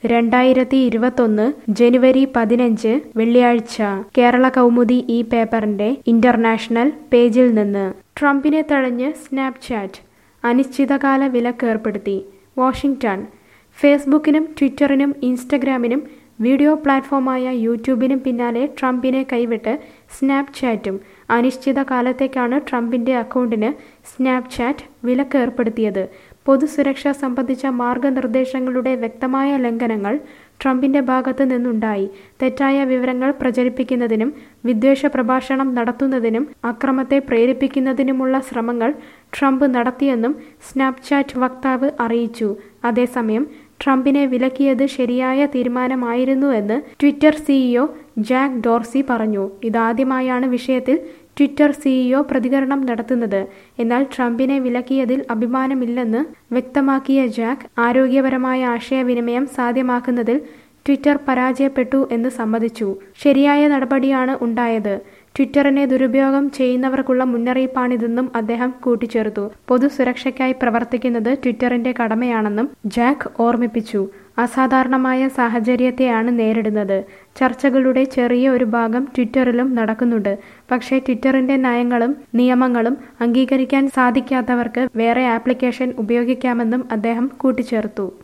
രണ്ടായിരത്തി ഇരുപത്തൊന്ന് ജനുവരി പതിനഞ്ച് വെള്ളിയാഴ്ച കേരള കൗമുദി ഈ പേപ്പറിന്റെ ഇന്റർനാഷണൽ പേജിൽ നിന്ന് ട്രംപിനെ തഴഞ്ഞ് സ്നാപ്ചാറ്റ് അനിശ്ചിതകാല വിലക്കേർപ്പെടുത്തി വാഷിംഗ്ടൺ ഫേസ്ബുക്കിനും ട്വിറ്ററിനും ഇൻസ്റ്റഗ്രാമിനും വീഡിയോ പ്ലാറ്റ്ഫോമായ യൂട്യൂബിനും പിന്നാലെ ട്രംപിനെ കൈവിട്ട് സ്നാപ്ചാറ്റും അനിശ്ചിതകാലത്തേക്കാണ് ട്രംപിന്റെ അക്കൗണ്ടിന് സ്നാപ്ചാറ്റ് വിലക്കേർപ്പെടുത്തിയത് പൊതുസുരക്ഷ സംബന്ധിച്ച മാർഗനിർദ്ദേശങ്ങളുടെ വ്യക്തമായ ലംഘനങ്ങൾ ട്രംപിന്റെ ഭാഗത്തു നിന്നുണ്ടായി തെറ്റായ വിവരങ്ങൾ പ്രചരിപ്പിക്കുന്നതിനും വിദ്വേഷ പ്രഭാഷണം നടത്തുന്നതിനും അക്രമത്തെ പ്രേരിപ്പിക്കുന്നതിനുമുള്ള ശ്രമങ്ങൾ ട്രംപ് നടത്തിയെന്നും സ്നാപ്ചാറ്റ് വക്താവ് അറിയിച്ചു അതേസമയം ട്രംപിനെ വിലക്കിയത് ശരിയായ തീരുമാനമായിരുന്നുവെന്ന് ട്വിറ്റർ സിഇഒ ജാക്ക് ഡോർസി പറഞ്ഞു ഇതാദ്യമായാണ് വിഷയത്തിൽ ട്വിറ്റർ സിഇഒ പ്രതികരണം നടത്തുന്നത് എന്നാൽ ട്രംപിനെ വിലക്കിയതിൽ അഭിമാനമില്ലെന്ന് വ്യക്തമാക്കിയ ജാക്ക് ആരോഗ്യപരമായ ആശയവിനിമയം സാധ്യമാക്കുന്നതിൽ ട്വിറ്റർ പരാജയപ്പെട്ടു എന്ന് സമ്മതിച്ചു ശരിയായ നടപടിയാണ് ഉണ്ടായത് ട്വിറ്ററിനെ ദുരുപയോഗം ചെയ്യുന്നവർക്കുള്ള മുന്നറിയിപ്പാണിതെന്നും അദ്ദേഹം കൂട്ടിച്ചേർത്തു പൊതുസുരക്ഷയ്ക്കായി പ്രവർത്തിക്കുന്നത് ട്വിറ്ററിന്റെ കടമയാണെന്നും ജാക്ക് ഓർമ്മിപ്പിച്ചു അസാധാരണമായ സാഹചര്യത്തെയാണ് നേരിടുന്നത് ചർച്ചകളുടെ ചെറിയ ഒരു ഭാഗം ട്വിറ്ററിലും നടക്കുന്നുണ്ട് പക്ഷേ ട്വിറ്ററിന്റെ നയങ്ങളും നിയമങ്ങളും അംഗീകരിക്കാൻ സാധിക്കാത്തവർക്ക് വേറെ ആപ്ലിക്കേഷൻ ഉപയോഗിക്കാമെന്നും അദ്ദേഹം കൂട്ടിച്ചേർത്തു